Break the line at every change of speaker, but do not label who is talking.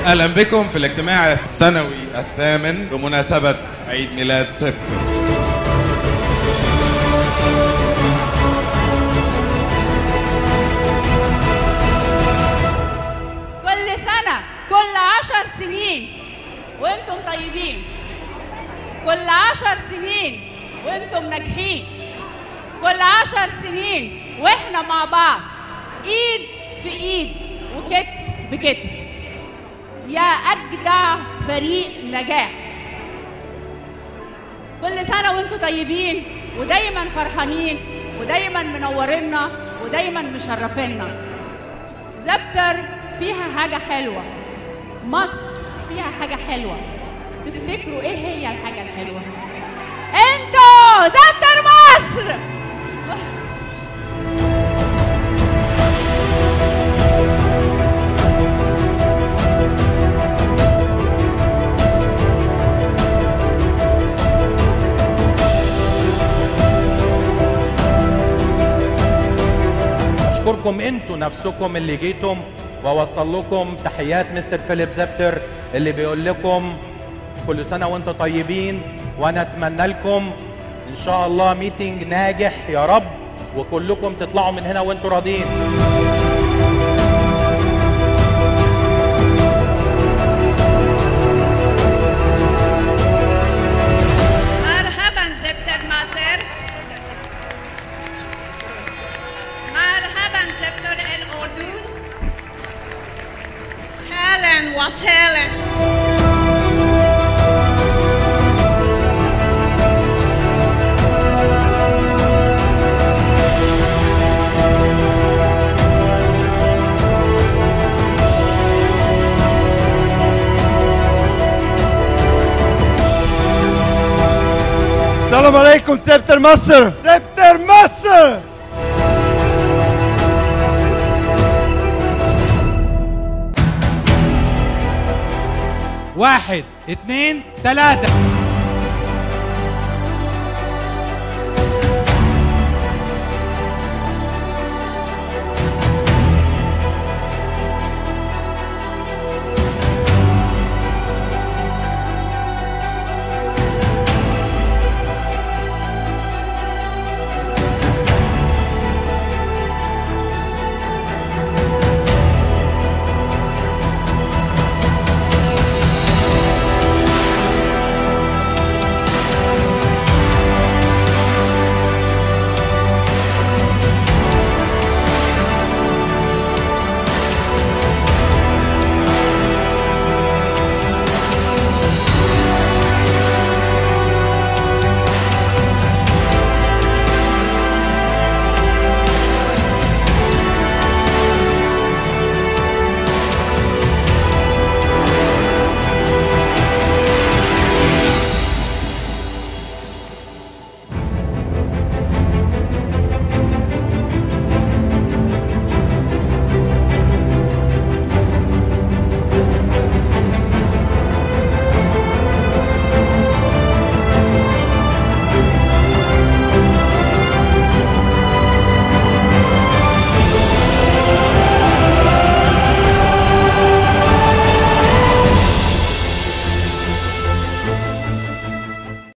اهلا بكم في الاجتماع السنوي الثامن بمناسبة عيد ميلاد سبتو
كل سنة كل عشر سنين وانتم طيبين كل عشر سنين وانتم ناجحين كل عشر سنين واحنا مع بعض ايد في ايد وكتف بكتف يا اجدع فريق نجاح كل سنة وانتم طيبين ودايما فرحانين ودايما منورينا ودايما مشرفينا زبتر فيها حاجة حلوة مصر فيها حاجة حلوة تفتكروا ايه هي الحاجة الحلوة انتوا زبتر مصر
اشكركم انتوا نفسكم اللي جيتم واوصل لكم تحيات مستر فيليب زبتر اللي بيقول لكم كل سنه وانتم طيبين وانا اتمنى لكم ان شاء الله ميتنج ناجح يا رب وكلكم تطلعوا من هنا وانتم راضيين
مرحبا زبدة مصر مرحبا زبدة الأردن أهلا وسهلا
السلام عليكم سبتر مصر سبتر مصر
واحد اتنين تلاتة